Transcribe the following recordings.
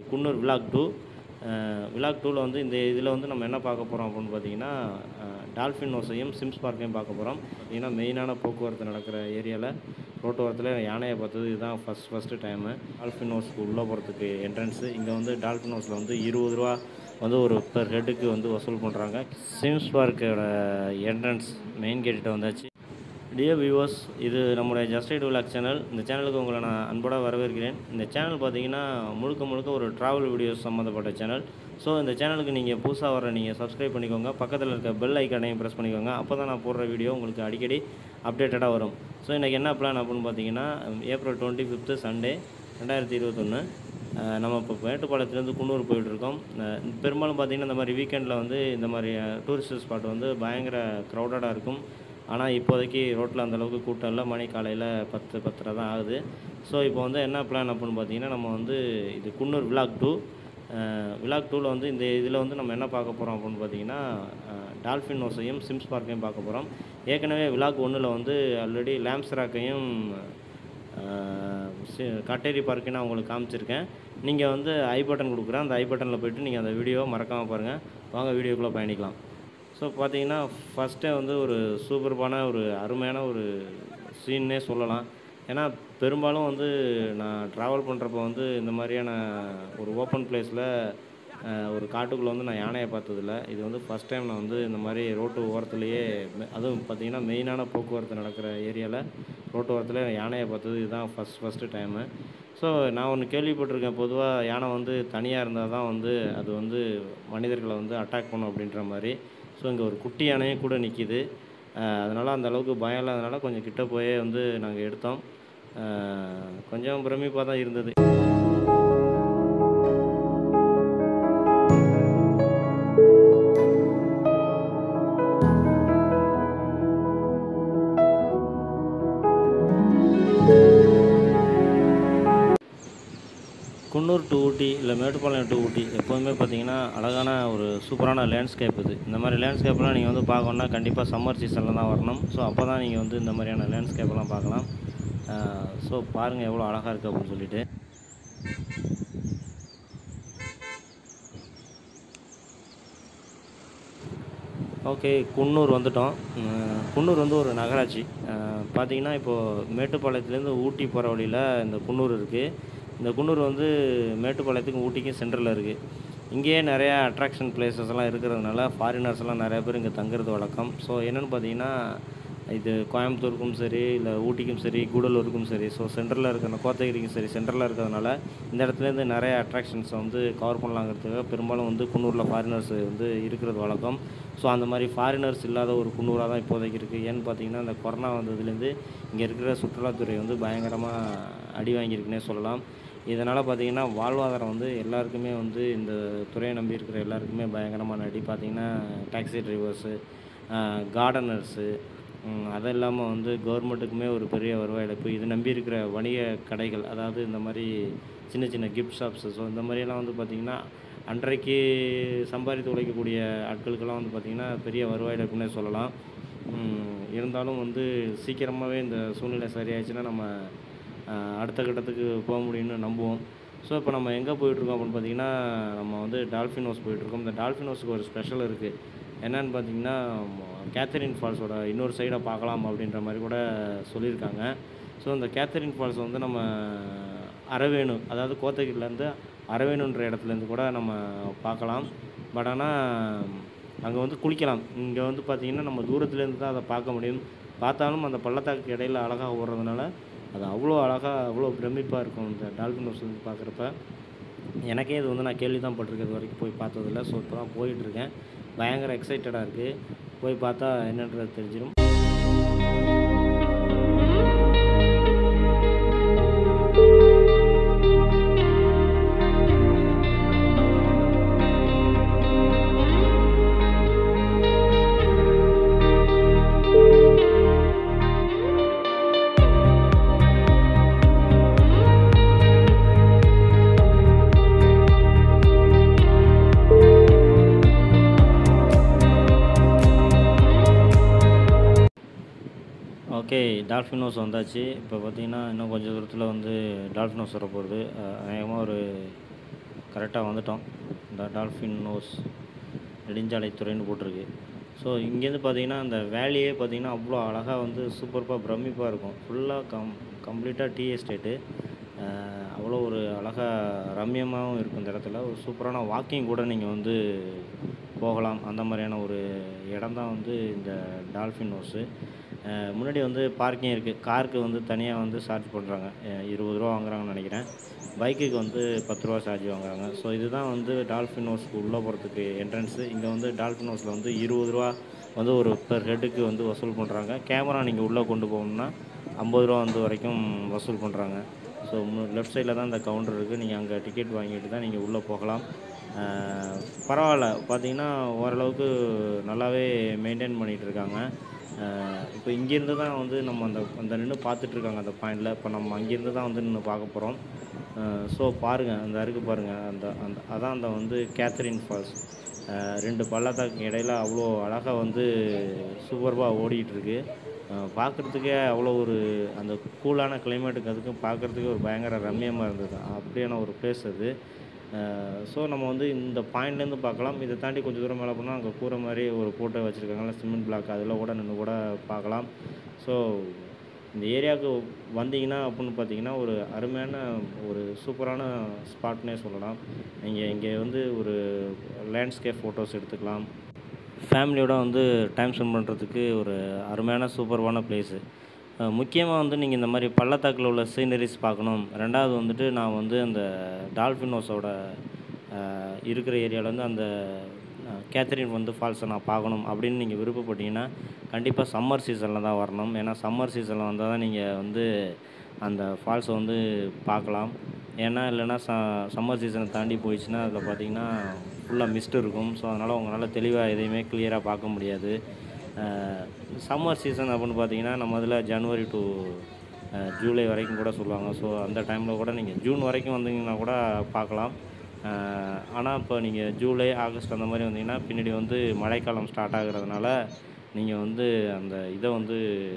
Coonoor vlog two vlog டூவில் வந்து இந்த இதில் வந்து நம்ம என்ன பார்க்க போகிறோம் அப்படின்னு பார்த்தீங்கன்னா டால்ஃபின் ஓசையும் சிம்ஸ் பார்க்கையும் பார்க்க போகிறோம் பார்த்தீங்கன்னா மெயினான போக்குவரத்து நடக்கிற ஏரியாவில் ரோட்டோரத்தில் யானையை பார்த்தது இதுதான் ஃபஸ்ட் ஃபஸ்ட்டு டைமு டால்ஃபின் ஹவுஸ்க்கு உள்ளே போகிறதுக்கு என்ட்ரன்ஸு இங்கே வந்து டால்ஃபின் ஹவுஸில் வந்து இருபது ரூபா வந்து ஒரு பெர் ஹெட்டுக்கு வந்து வசூல் பண்ணுறாங்க சிம்ஸ் பார்க்கோட என்ட்ரன்ஸ் மெயின் கேட்டுகிட்ட வந்தாச்சு டியர் வியூவர்ஸ் இது நம்முடைய ஜஸ்டைட் விலாக் சேனல் இந்த சேனலுக்கு உங்களை நான் அன்போட வரவேற்கிறேன் இந்த சேனல் பார்த்தீங்கன்னா முழுக்க முழுக்க ஒரு ட்ராவல் வீடியோஸ் சம்மந்தப்பட்ட சேனல் ஸோ இந்த சேனலுக்கு நீங்கள் புதுசாக வர நீங்கள் சப்ஸ்கிரைப் பண்ணிக்கோங்க பக்கத்தில் இருக்க பெல் ஐக்கானையும் ப்ரெஸ் பண்ணிக்கோங்க அப்போ தான் நான் போடுற வீடியோ உங்களுக்கு அடிக்கடி அப்டேட்டடாக வரும் ஸோ இன்றைக்கி என்ன பிளான் அப்படின்னு பார்த்தீங்கன்னா ஏப்ரல் டுவெண்ட்டி ஃபிஃப்த்து சண்டே ரெண்டாயிரத்தி இருபத்தொன்று நம்ம இப்போ மேட்டுப்பாளையத்துலேருந்து குன்னூர் போயிட்டுருக்கோம் பெரும்பாலும் பார்த்திங்கன்னா இந்த மாதிரி வீக்கெண்டில் வந்து இந்த மாதிரி டூரிஸ்ட் ஸ்பாட் வந்து பயங்கர க்ரௌடடாக இருக்கும் ஆனால் இப்போதைக்கு ரோட்டில் அந்தளவுக்கு கூட்டம் இல்லை மணி காலையில் பத்து பத்தரை தான் ஆகுது ஸோ இப்போ வந்து என்ன பிளான் அப்படின்னு பார்த்தீங்கன்னா நம்ம வந்து இது குன்னூர் விலாக் டூ விலாக் டூவில் வந்து இந்த இதில் வந்து நம்ம என்ன பார்க்க போகிறோம் அப்படின்னு பார்த்தீங்கன்னா டால்ஃபின் ஓசையும் சிம்ஸ் பார்க்கையும் பார்க்க போகிறோம் ஏற்கனவே விலாக் ஒன்றில் வந்து ஆல்ரெடி லேம்ஸ் ராக்கையும் கட்டேரி பார்க்குன்னு நான் உங்களுக்கு காமிச்சிருக்கேன் நீங்கள் வந்து ஐ பட்டன் கொடுக்குறேன் அந்த ஐ பட்டனில் போய்ட்டு நீங்கள் அந்த வீடியோவை மறக்காமல் பாருங்கள் வாங்க வீடியோக்குள்ளே பயணிக்கலாம் ஸோ பார்த்தீங்கன்னா ஃபஸ்ட்டே வந்து ஒரு சூப்பர்பான ஒரு அருமையான ஒரு சீன்னே சொல்லலாம் ஏன்னா பெரும்பாலும் வந்து நான் ட்ராவல் பண்ணுறப்போ வந்து இந்த மாதிரியான ஒரு ஓப்பன் பிளேஸில் ஒரு காட்டுக்குள்ளே வந்து நான் யானையை பார்த்ததில்ல இது வந்து ஃபஸ்ட் டைம் நான் வந்து இந்த மாதிரி ரோட்டு ஓரத்துலேயே அதுவும் பார்த்திங்கன்னா மெயினான போக்குவரத்து நடக்கிற ஏரியாவில் ரோட்டு ஓரத்தில் யானையை பார்த்தது இதுதான் ஃபஸ்ட் ஃபஸ்ட்டு டைமு ஸோ நான் ஒன்று கேள்விப்பட்டிருக்கேன் பொதுவாக யானை வந்து தனியாக இருந்தால் தான் வந்து அது வந்து மனிதர்களை வந்து அட்டாக் பண்ணும் அப்படின்ற மாதிரி ஸோ இங்கே ஒரு குட்டி யானையும் கூட நிற்கிது அதனால் அந்த அளவுக்கு பயம் இல்லாதனால கொஞ்சம் கிட்ட போயே வந்து நாங்கள் எடுத்தோம் கொஞ்சம் பிரமிப்பாக தான் இருந்தது குன்னூர் டு ஊட்டி இல்லை மேட்டுப்பாளையம் டு ஊட்டி எப்போதுமே பார்த்தீங்கன்னா அழகான ஒரு சூப்பரான லேண்ட்ஸ்கேப் இது இந்த மாதிரி லேண்ட்ஸ்கேப்லாம் நீங்கள் வந்து பார்க்கணுன்னா கண்டிப்பாக சம்மர் சீசனில் தான் வரணும் ஸோ அப்போ தான் நீங்கள் வந்து இந்த மாதிரியான லேண்ட்ஸ்கேப்லாம் பார்க்கலாம் ஸோ பாருங்கள் எவ்வளோ அழகாக இருக்குது அப்படின்னு சொல்லிட்டு ஓகே குன்னூர் வந்துட்டோம் குன்னூர் வந்து ஒரு நகராட்சி பார்த்தீங்கன்னா இப்போது மேட்டுப்பாளையத்துலேருந்து ஊட்டி போகிற வழியில் இந்த குன்னூர் இருக்குது இந்த குன்னூர் வந்து மேட்டுப்பாளையத்துக்கும் ஊட்டிக்கும் சென்டரில் இருக்குது இங்கேயே நிறையா அட்ராக்ஷன் பிளேசஸ் எல்லாம் இருக்கிறதுனால ஃபாரினர்ஸ் எல்லாம் நிறைய பேர் இங்கே தங்குறது வழக்கம் ஸோ என்னென்னு பார்த்தீங்கன்னா இது கோயம்புத்தூருக்கும் சரி இல்லை ஊட்டிக்கும் சரி கூடலூருக்கும் சரி ஸோ சென்டரில் இருக்கிற கோத்தகிரிக்கும் சரி சென்டரில் இருக்கிறதுனால இந்த இடத்துலேருந்து நிறைய அட்ராக்ஷன்ஸை வந்து கவர் பண்ணலாங்கிறதுக்காக பெரும்பாலும் வந்து குன்னூரில் ஃபாரினர்ஸ் வந்து இருக்கிறது வழக்கம் ஸோ அந்த மாதிரி ஃபாரினர்ஸ் இல்லாத ஒரு குன்னூராக தான் இப்போதைக்கு இருக்குது ஏன்னு பார்த்தீங்கன்னா இந்த கொரோனா வந்ததுலேருந்து இங்கே இருக்கிற சுற்றுலாத்துறை வந்து பயங்கரமாக அடி வாங்கியிருக்குன்னே சொல்லலாம் இதனால் பார்த்திங்கன்னா வாழ்வாதாரம் வந்து எல்லாருக்குமே வந்து இந்த துறையை நம்பி இருக்கிற எல்லாருக்குமே பயங்கரமான அடி பார்த்திங்கன்னா டாக்ஸி டிரைவர்ஸு கார்டனர்ஸு அது இல்லாமல் வந்து கவர்மெண்ட்டுக்குமே ஒரு பெரிய வருவாய் இழப்பு இது நம்பி இருக்கிற வணிக கடைகள் அதாவது இந்த மாதிரி சின்ன சின்ன கிஃப்ட் ஷாப்ஸு ஸோ இந்த மாதிரியெல்லாம் வந்து பார்த்திங்கன்னா அன்றைக்கு சம்பாதித்து உழைக்கக்கூடிய ஆட்களுக்கெல்லாம் வந்து பார்த்திங்கன்னா பெரிய வருவாய் இழப்புன்னே சொல்லலாம் இருந்தாலும் வந்து சீக்கிரமாகவே இந்த சூழ்நிலை சரியாயிடுச்சுன்னா நம்ம அடுத்த கட்டத்துக்கு போக முடியும்னு நம்புவோம் ஸோ இப்போ நம்ம எங்கே போயிட்டுருக்கோம் அப்படின்னு பார்த்தீங்கன்னா நம்ம வந்து டால்ஃபின் ஹவுஸ் போயிட்டுருக்கோம் இந்த டால்ஃபின் ஹவுஸுக்கு ஒரு ஸ்பெஷல் இருக்குது என்னன்னு பார்த்தீங்கன்னா கேத்தரின் ஃபால்ஸோட இன்னொரு சைடை பார்க்கலாம் அப்படின்ற மாதிரி கூட சொல்லியிருக்காங்க ஸோ இந்த கேத்தரின் ஃபால்ஸ் வந்து நம்ம அரவேணு அதாவது கோத்தகிரிலேருந்து அரவேணுன்ற இடத்துலேருந்து கூட நம்ம பார்க்கலாம் பட் ஆனால் அங்கே வந்து குளிக்கலாம் இங்கே வந்து பார்த்திங்கன்னா நம்ம தூரத்துலேருந்து தான் அதை பார்க்க முடியும் பார்த்தாலும் அந்த பள்ளத்தாக்கு இடையில அழகாக ஓடுறதுனால அது அவ்வளோ அழகாக அவ்வளோ பிரமிப்பாக இருக்கும் இந்த டால்ஃபின் ஹவுஸ் வந்து பார்க்குறப்ப எனக்கே இது வந்து நான் கேள்வி தான் பட்டிருக்கிறது வரைக்கும் போய் பார்த்ததில்ல ஸோ இப்போ தான் போயிட்டுருக்கேன் பயங்கர எக்ஸைட்டடாக இருக்குது போய் பார்த்தா என்னன்றது தெரிஞ்சிடும் ஓகே டால்ஃபின் ஹவுஸ் வந்தாச்சு இப்போ பார்த்தீங்கன்னா இன்னும் கொஞ்சம் தூரத்தில் வந்து டால்ஃபின் ஹவுஸ் வர போகுது அநேகமாக ஒரு கரெக்டாக வந்துட்டோம் இந்த டால்ஃபின் நோஸ் நெடுஞ்சாலைத்துறைன்னு போட்டிருக்கு ஸோ இங்கேருந்து பார்த்தீங்கன்னா அந்த வேலியே பார்த்தீங்கன்னா அவ்வளோ அழகாக வந்து சூப்பர்பாக பிரமிப்பாக இருக்கும் ஃபுல்லாக கம் கம்ப்ளீட்டாக டீ எஸ்டேட்டு அவ்வளோ ஒரு அழகாக ரம்யமாகவும் இருக்கும் இந்த இடத்துல ஒரு சூப்பரான வாக்கிங் கூட நீங்கள் வந்து போகலாம் அந்த மாதிரியான ஒரு இடம் தான் வந்து இந்த டால்ஃபின் ஹவுஸு முன்னாடி வந்து பார்க்கிங் இருக்குது காருக்கு வந்து தனியாக வந்து சார்ஜ் பண்ணுறாங்க இருபது ரூபா வாங்குறாங்கன்னு நினைக்கிறேன் பைக்குக்கு வந்து பத்து ரூபா சார்ஜ் வாங்குறாங்க ஸோ இதுதான் வந்து டால்ஃபின் ஹவுஸ்க்கு உள்ளே போகிறதுக்கு என்ட்ரன்ஸு இங்கே வந்து டால்ஃபின் ஹவுஸில் வந்து இருபது ரூபா வந்து ஒரு பெர் ஹெட்டுக்கு வந்து வசூல் பண்ணுறாங்க கேமரா நீங்கள் உள்ளே கொண்டு போகணும்னா ஐம்பது ரூபா வந்து வரைக்கும் வசூல் பண்ணுறாங்க ஸோ லெஃப்ட் சைடில் தான் இந்த கவுண்டர் இருக்குது நீங்கள் அங்கே டிக்கெட் வாங்கிட்டு தான் நீங்கள் உள்ளே போகலாம் அஹ் பரவாயில்ல பார்த்தீங்கன்னா ஓரளவுக்கு நல்லாவே மெயின்டைன் பண்ணிகிட்டு இருக்காங்க அஹ் இப்போ இங்கேருந்து தான் வந்து நம்ம அந்த அந்த நின்று பார்த்துட்ருக்காங்க அந்த பாயிண்டில் இப்போ நம்ம அங்கேருந்து தான் வந்து நின்று பார்க்க போகிறோம் ஸோ பாருங்கள் அந்த அருக்கு பாருங்கள் அந்த அந்த அதான் அந்த வந்து கேத்தரின் ஃபால்ஸ் அஹ் ரெண்டு பள்ளத்தாக்கு இடையில அவ்வளோ அழகாக வந்து சூப்பர்பாக ஓடிட்டு இருக்கு பார்க்குறதுக்கே அவ்வளோ ஒரு அந்த கூலான கிளைமேட்டுக்கு அதுக்கும் பார்க்குறதுக்கே ஒரு பயங்கர ரம்மியமாக இருந்தது அப்படியான ஒரு பிளேஸ் அது ஸோ நம்ம வந்து இந்த பாயிண்ட்லேருந்து பார்க்கலாம் இதை தாண்டி கொஞ்சம் தூரம் மேலே போனால் அங்கே கூரை மாதிரி ஒரு போட்டோ வச்சுருக்காங்கல்ல சிமெண்ட் பிளாக் அதில் கூட நின்று கூட பார்க்கலாம் ஸோ இந்த ஏரியாவுக்கு வந்தீங்கன்னா அப்படின்னு பார்த்தீங்கன்னா ஒரு அருமையான ஒரு சூப்பரான ஸ்பாட்னே சொல்லலாம் நீங்கள் இங்கே வந்து ஒரு லேண்ட்ஸ்கேப் ஃபோட்டோஸ் எடுத்துக்கலாம் ஃபேமிலியோட வந்து டைம் ஸ்பெண்ட் பண்ணுறதுக்கு ஒரு அருமையான சூப்பர்வான பிளேஸு முக்கியமாக வந்து நீங்கள் இந்த மாதிரி பள்ளத்தாக்கில் உள்ள சீனரிஸ் பார்க்கணும் ரெண்டாவது வந்துட்டு நான் வந்து அந்த டால்ஃபின் ஹவுஸோட அஹ், இருக்கிற ஏரியாவில் வந்து அந்த அஹ், கேத்தரின் வந்து ஃபால்ஸை நான் பார்க்கணும் அப்படின்னு நீங்கள் விருப்பப்பட்டீங்கன்னா கண்டிப்பாக சம்மர் சீசனில் தான் வரணும் ஏன்னா சம்மர் சீசனில் வந்தால் தான் நீங்கள் வந்து அந்த ஃபால்ஸை வந்து பார்க்கலாம் ஏன்னா இல்லைன்னா ச சம்மர் சீசனை தாண்டி போயிடுச்சுன்னா அதில் பார்த்தீங்கன்னா ஃபுல்லாக மிஸ்ட் இருக்கும் ஸோ அதனால் உங்களால் தெளிவாக எதையுமே கிளியராக பார்க்க முடியாது சம்மர் சீசன் அப்படின்னு பார்த்தீங்கன்னா நம்ம அதில் ஜனவரி டு ஜூலை வரைக்கும் கூட சொல்லுவாங்க ஸோ அந்த டைமில் கூட நீங்கள் ஜூன் வரைக்கும் வந்தீங்கன்னா கூட பார்க்கலாம் ஆனால் இப்போ நீங்கள் ஜூலை ஆகஸ்ட் அந்த மாதிரி வந்தீங்கன்னா பின்னாடி வந்து மழைக்காலம் ஸ்டார்ட் ஆகுறதுனால நீங்கள் வந்து அந்த இதை வந்து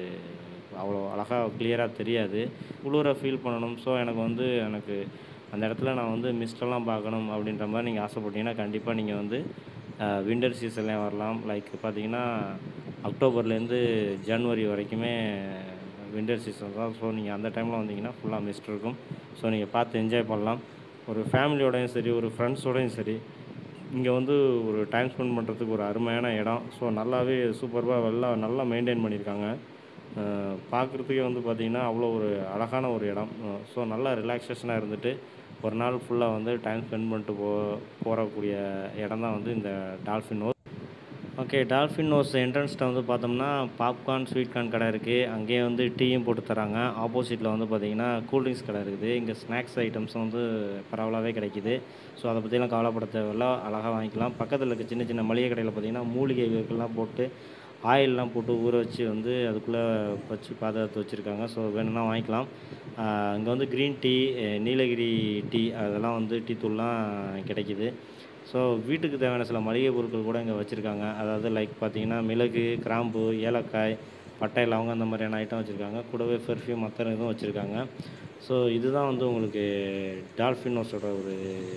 அவ்வளோ அழகாக கிளியராக தெரியாது குளிரை ஃபீல் பண்ணணும் ஸோ எனக்கு வந்து எனக்கு அந்த இடத்துல நான் வந்து மிஸ்டெல்லாம் பார்க்கணும் அப்படின்ற மாதிரி நீங்கள் ஆசைப்பட்டீங்கன்னா கண்டிப்பாக நீங்கள் வந்து விண்டர் சீசன்லேயே வரலாம் லைக் பார்த்தீங்கன்னா அக்டோபர்லேருந்து ஜனவரி வரைக்குமே விண்டர் சீசன் தான் ஸோ நீங்கள் அந்த டைமில் வந்தீங்கன்னா ஃபுல்லாக மிஸ்ட் இருக்கும் ஸோ நீங்கள் பார்த்து என்ஜாய் பண்ணலாம் ஒரு ஃபேமிலியோடையும் சரி ஒரு ஃப்ரெண்ட்ஸோடையும் சரி இங்கே வந்து ஒரு டைம் ஸ்பெண்ட் பண்ணுறதுக்கு ஒரு அருமையான இடம் ஸோ நல்லாவே சூப்பர்பாக நல்லா நல்லா மெயின்டைன் பண்ணியிருக்காங்க பார்க்குறதுக்கே வந்து பார்த்திங்கன்னா அவ்வளோ ஒரு அழகான ஒரு இடம் ஸோ நல்லா ரிலாக்ஸேஷனாக இருந்துட்டு ஒரு நாள் ஃபுல்லாக வந்து டைம் ஸ்பெண்ட் பண்ணிட்டு போ போகக்கூடிய இடம் தான் வந்து இந்த dolphin house okay dolphin house என்ட்ரன்ஸ்ட்ட வந்து பார்த்தோம்னா பாப்கார்ன் ஸ்வீட் கார்ன் கடை இருக்குது அங்கேயே வந்து டீயும் போட்டு தராங்க ஆப்போசிட்டில் வந்து பார்த்தீங்கன்னா கூல்ட்ரிங்க்ஸ் கடை இருக்குது இங்கே ஸ்நாக்ஸ் ஐட்டம்ஸும் வந்து பரவலாகவே கிடைக்குது ஸோ அதை பற்றிலாம் கவலைப்பட தேவையில்ல அழகாக வாங்கிக்கலாம் பக்கத்தில் இருக்க சின்ன சின்ன மளிகை கடையில் பார்த்தீங்கன்னா மூலிகைகள்லாம் போட்டு ஆயிலெலாம் போட்டு ஊற வச்சு வந்து அதுக்குள்ளே வச்சு பாதுகாத்து வச்சுருக்காங்க ஸோ வேணும்னா வாங்கிக்கலாம் இங்கே வந்து க்ரீன் டீ நீலகிரி டீ அதெல்லாம் வந்து டீ தூள்லாம் கிடைக்கிது ஸோ வீட்டுக்கு தேவையான சில மளிகை பொருட்கள் கூட இங்கே வச்சுருக்காங்க அதாவது லைக் பார்த்தீங்கன்னா மிளகு கிராம்பு ஏலக்காய் பட்டை லவங்க அந்த மாதிரியான ஐட்டம் வச்சுருக்காங்க கூடவே பெர்ஃப்யூம் மற்ற இதுவும் வச்சுருக்காங்க ஸோ இதுதான் வந்து உங்களுக்கு டால்ஃபின் ஹவுஸோட ஒரு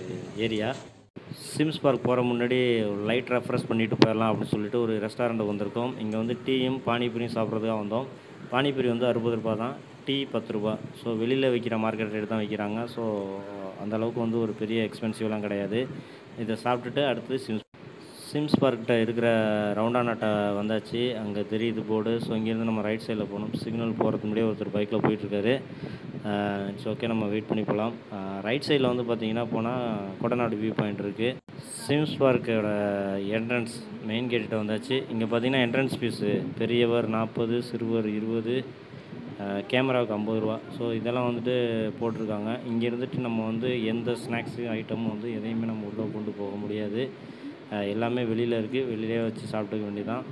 ஏரியா சிம்ஸ் பார்க் போகிற முன்னாடி ஒரு லைட் ரெஃப்ரெஷ் பண்ணிட்டு போயிடலாம் அப்படின்னு சொல்லிட்டு ஒரு ரெஸ்டாரண்ட்டுக்கு வந்திருக்கோம் இங்கே வந்து டீயும் பானிபூரியும் சாப்பிட்றதுக்காக வந்தோம் பானிபூரி வந்து அறுபது ரூபா தான் டீ பத்து ரூபா ஸோ வெளியில் விற்கிற மார்க்கெட் ரேட் தான் விற்கிறாங்க ஸோ அந்த அளவுக்கு வந்து ஒரு பெரிய எக்ஸ்பென்சிவ்லாம் கிடையாது இதை சாப்பிட்டுட்டு அடுத்து சிம்ஸ் சிம்ஸ் பார்க்கிட்ட இருக்கிற ரவுண்டானாட்டை வந்தாச்சு அங்கே தெரியுது போர்டு ஸோ இங்கேருந்து நம்ம ரைட் சைடில் போகணும் சிக்னல் போகிறதுக்கு முன்னாடியே ஒருத்தர் பைக்கில் போயிட்டுருக்காரு இட்ஸ் ஓகே நம்ம வெயிட் பண்ணி போகலாம் ரைட் சைடில் வந்து பார்த்தீங்கன்னா போனால் கொடநாடு வியூ பாயிண்ட் இருக்குது சிம்ஸ் பார்க்கோட என்ட்ரன்ஸ் மெயின் கேட்டுகிட்ட வந்தாச்சு இங்கே பார்த்தீங்கன்னா என்ட்ரன்ஸ் ஃபீஸு பெரியவர் நாற்பது சிறுவர் இருபது கேமராவுக்கு ஐம்பது ரூபா ஸோ இதெல்லாம் வந்துட்டு போட்டிருக்காங்க இங்கே இருந்துட்டு நம்ம வந்து எந்த ஸ்நாக்ஸு ஐட்டமும் வந்து எதையுமே நம்ம உள்ளே கொண்டு போக முடியாது அஹ் எல்லாமே வெளியில் இருக்குது வெளியிலே வச்சு சாப்பிட்டுக்க வேண்டியதான்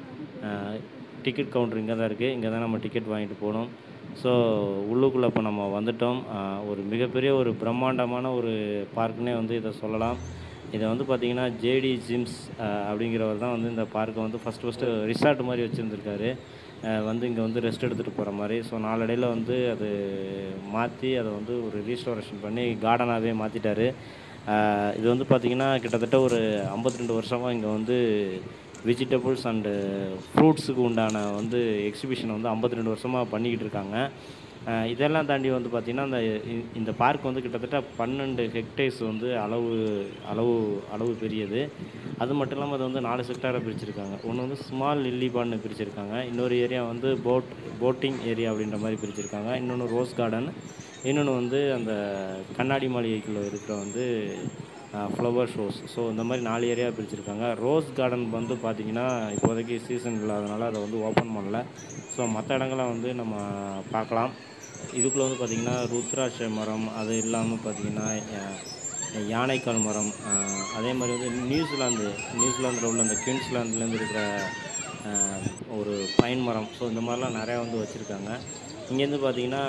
டிக்கெட் கவுண்டர் இங்கே தான் இருக்குது இங்கே தான் நம்ம டிக்கெட் வாங்கிட்டு போகணும் ஸோ உள்ளுக்குள்ளே இப்போ நம்ம வந்துட்டோம் அஹ் ஒரு மிகப்பெரிய ஒரு பிரம்மாண்டமான ஒரு பார்க்குன்னே வந்து இதை சொல்லலாம் இதை வந்து பார்த்திங்கன்னா ஜேடி ஜிம்ஸ் அப்படிங்கிறவர் தான் வந்து இந்த பார்க்கை வந்து ஃபஸ்ட்டு ஃபஸ்ட்டு ரிசார்ட் மாதிரி வச்சுருந்துருக்காரு வந்து இங்கே வந்து ரெஸ்ட் எடுத்துகிட்டு போகிற மாதிரி ஸோ நாளடைவில் வந்து அது மாற்றி அதை வந்து ஒரு ரீஸ்டோரேஷன் பண்ணி கார்டனாகவே மாற்றிட்டாரு ஆஹ் இது வந்து பார்த்திங்கன்னா கிட்டத்தட்ட ஒரு 52 வருஷமாக இங்கே வந்து வெஜிடபிள்ஸ் அண்டு ஃப்ரூட்ஸுக்கு உண்டான வந்து எக்ஸிபிஷன் வந்து 52 வருஷமாக பண்ணிக்கிட்டு இருக்காங்க ஆஹ் இதெல்லாம் தாண்டி வந்து பார்த்திங்கன்னா இந்த இ- இந்த பார்க் வந்து கிட்டத்தட்ட பன்னெண்டு ஹெக்டேர்ஸ் வந்து அளவு அளவு அளவு பெரியது அது மட்டும் இல்லாமல் அது வந்து நாலு செக்டாராக பிரிச்சிருக்காங்க ஒன்று வந்து ஸ்மால் லில்லி பான்னு பிரிச்சிருக்காங்க இன்னொரு ஏரியா வந்து போட் போட்டிங் ஏரியா அப்படின்ற மாதிரி பிரிச்சிருக்காங்க இன்னொன்று ரோஸ் கார்டன் இன்னொன்று வந்து அந்த கண்ணாடி மாளிகைக்குள்ளே இருக்கிற வந்து ஃப்ளவர் ஷோஸ் ஸோ இந்த மாதிரி நாலு ஏரியா பிரிச்சிருக்காங்க ரோஸ் கார்டன் வந்து பார்த்திங்கன்னா இப்போதைக்கு சீசன் இல்லாதனால அதை வந்து ஓப்பன் பண்ணல ஸோ மற்ற இடங்கள்லாம் வந்து நம்ம பார்க்கலாம் இதுக்குள்ளே வந்து பார்த்திங்கன்னா ருத்ராட்ச மரம் அது இல்லாமல் பார்த்திங்கன்னா அஹ், யானைக்கால் மரம் அஹ், அதே மாதிரி வந்து நியூசிலாந்து நியூசிலாந்தில் உள்ள அந்த குயின்ஸ்லாந்துலேருந்து இருக்கிற அஹ், ஒரு பைன் மரம் ஸோ இந்த மாதிரிலாம் நிறையா வந்து வச்சுருக்காங்க இங்கேருந்து பார்த்திங்கன்னா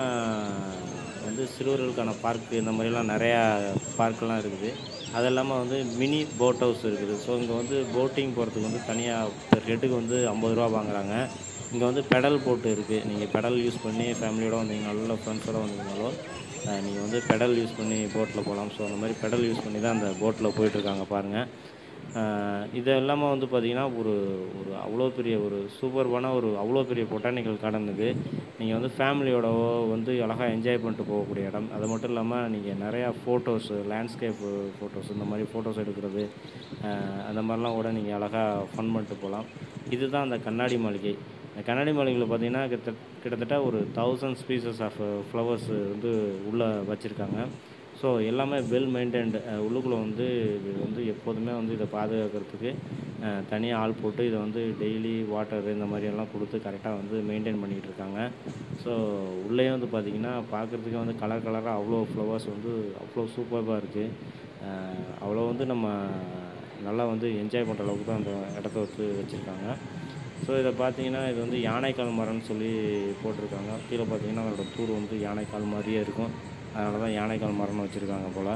வந்து சிறுவர்களுக்கான பார்க்கு இந்த மாதிரிலாம் நிறையா பார்க்கெலாம் இருக்குது அது இல்லாமல் வந்து மினி போட் ஹவுஸ் இருக்குது ஸோ இங்கே வந்து போட்டிங் போகிறதுக்கு வந்து தனியாக பெர் ஹெட்டுக்கு வந்து ஐம்பது ரூபா வாங்குறாங்க இங்கே வந்து பெடல் போட்டு இருக்குது நீங்கள் பெடல் யூஸ் பண்ணி ஃபேமிலியோட வந்தீங்க நல்ல ஃப்ரெண்ட்ஸோட வந்தீங்கனாலோ நீங்கள் வந்து பெடல் யூஸ் பண்ணி போட்டில் போகலாம் ஸோ அந்த மாதிரி பெடல் யூஸ் பண்ணி தான் அந்த போட்டில் போயிட்டுருக்காங்க பாருங்கள் ஆஹ் இது இல்லாமல் வந்து பார்த்திங்கன்னா ஒரு ஒரு அவ்வளோ பெரிய ஒரு சூப்பர்பான ஒரு அவ்வளோ பெரிய பொட்டானிக்கல் கார்டன் இது நீங்கள் வந்து ஃபேமிலியோடவோ வந்து அழகாக என்ஜாய் பண்ணிட்டு போகக்கூடிய இடம் அது மட்டும் இல்லாமல் நீங்கள் நிறையா ஃபோட்டோஸு லேண்ட்ஸ்கேப் ஃபோட்டோஸ் இந்த மாதிரி ஃபோட்டோஸ் எடுக்கிறது ஆஹ் அந்த மாதிரிலாம் கூட நீங்கள் அழகாக ஃபன் பண்ணிட்டு போகலாம் இதுதான் அந்த கண்ணாடி மாளிகை இந்த கண்ணாடி மாளிகையில் பார்த்தீங்கன்னா கிட்ட கிட்டத்தட்ட ஒரு தௌசண்ட் ஸ்பீசஸ் ஆஃப் ஃப்ளவர்ஸ் வந்து உள்ளே வச்சுருக்காங்க ஸோ எல்லாமே வெல் மெயின்டைன்டு உள்ளுக்குள்ளே வந்து இது வந்து எப்போதுமே வந்து இதை பாதுகாக்கிறதுக்கு தனியாக ஆள் போட்டு இதை வந்து டெய்லி வாட்டர் இந்த மாதிரி எல்லாம் கொடுத்து கரெக்டாக வந்து மெயின்டைன் பண்ணிகிட்டு இருக்காங்க ஸோ உள்ளே வந்து பார்த்திங்கன்னா பார்க்குறதுக்கே வந்து கலர் கலராக அவ்வளோ ஃப்ளவர்ஸ் வந்து அவ்வளோ சூப்பராக இருக்குது அவ்வளோ வந்து நம்ம நல்லா வந்து என்ஜாய் பண்ணுற அளவுக்கு தான் அந்த இடத்த வந்து வச்சுருக்காங்க ஸோ இதை பார்த்தீங்கன்னா இது வந்து யானைக்கால் மரம்னு சொல்லி போட்டிருக்காங்க கீழே பார்த்தீங்கன்னா அதோட தூர் வந்து யானைக்கால் மாதிரியே இருக்கும் அதனால தான் யானைக்கால் மரம்னு வச்சுருக்காங்க போல்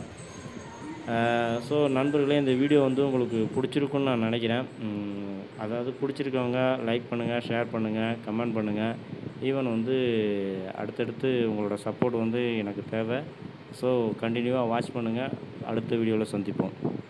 ஸோ நண்பர்களே இந்த வீடியோ வந்து உங்களுக்கு பிடிச்சிருக்குன்னு நான் நினைக்கிறேன் உம், அதாவது பிடிச்சிருக்கவங்க லைக் பண்ணுங்கள் ஷேர் பண்ணுங்கள் கமெண்ட் பண்ணுங்கள் ஈவன் வந்து அடுத்தடுத்து உங்களோட சப்போர்ட் வந்து எனக்கு தேவை ஸோ கண்டினியூவாக வாட்ச் பண்ணுங்கள் அடுத்த வீடியோவில் சந்திப்போம்